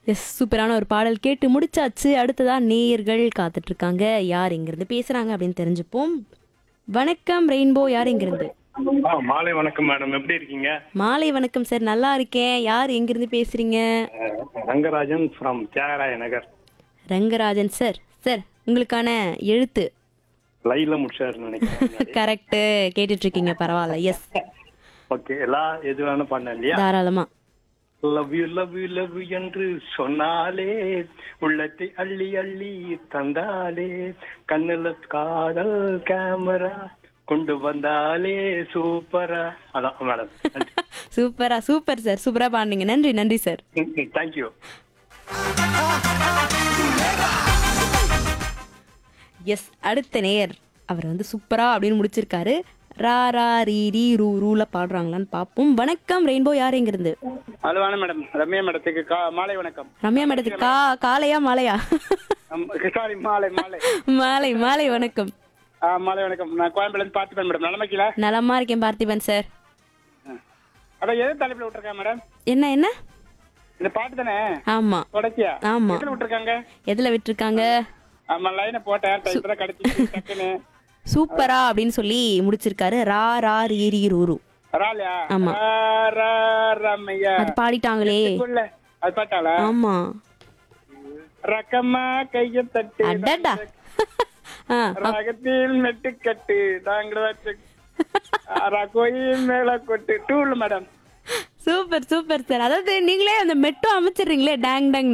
S சூப்பரான ஒரு பாடல் கேட்டு முடிச்சாச்சு அடுத்ததா நேயர்கள் காத்துட்டு இருக்காங்க யார் எங்கிருந்து பேசுறாங்க அப்படின்னு தெரிஞ்சுப்போம் வணக்கம் ரெயின்போ யார் எங்கிருந்து ஆ மாலை வணக்கம் மேடம் எப்படி இருக்கீங்க மாலை வணக்கம் சார் நல்லா இருக்கேன் யார் எங்கிருந்து பேசுறீங்க அஹ், Rangarajan from Thiyagaraya Nagar Rangarajan sir sir உங்களுக்கான எழுத்து லைவ்ல முடிச்சாருன்னு நினைக்கிறேன் கரெக்ட் கேட்டுட்டு இருக்கீங்க பரவாயில்ல எஸ் ஓகே எல்லா எது வேணும் பண்ண இல்லையா தாராளமா love you love you love you என்று சொன்னாலே உள்ளத்தை அள்ளி அள்ளி தந்தாலே கண்ணுல காதல் கேமரா கொண்டு வந்தாலே சூப்பரா அதான் மேடம் சூப்பரா சூப்பர் சார் சூப்பரா பாடுனீங்க நன்றி நன்றி சார் தேங்க்யூ எஸ் அடுத்த நேயர் அவர் வந்து சூப்பரா அப்படின்னு முடிச்சிருக்காரு ரா ரா ரீ ரீ ரூ ரூல பாடுறாங்களான்னு பார்ப்போம் வணக்கம் ரெயின்போ யார் எங்கிருந்து அலுவான மேடம் ரம்யா மேடத்துக்கு கா மாலை வணக்கம் ரம்யா மேடத்துக்கு கா காலையா மாலையா சாரி மாலை மாலை மாலை மாலை வணக்கம் ஆ மாலை வணக்கம் நான் கோயம்புலேருந்து பார்த்துப்பேன் மேடம் நிலமைக்கல நலமா இருக்கேன் பார்த்திபன் சார் அதான் எது தலைப்பில் விட்டுருக்கேன் மேடம் என்ன என்ன இந்த பாட்டு தானே ஆமா தொடக்கியா ஆமா. எதில் விட்டுருக்காங்க எதுல விட்டுருக்காங்க ஆமா லைனை போட்டேன் டைப் தான் கிடைச்சி டக்குன்னு சூப்பரா அப்படின்னு சொல்லி முடிச்சிருக்காரு ரா ரா ரீ ரீ ரூ ரூ ராலியா ஆமா. ரா, ரா, ரம்மையா அது பாடிட்டாங்களே புள்ள அது பாட்டாளா ஆமா ரக்கம்மா கைய தட்டு அடடா ஆ, ராகத்தில் மெட்டுக்கட்டு தாங்க கோயில் மேல கொட்டு டூல் மேடம் சூப்பர் சூப்பர் சார் அதாவது நீங்களே அந்த மெட்டும் அமைச்சிடுறீங்களே டேங் டேங்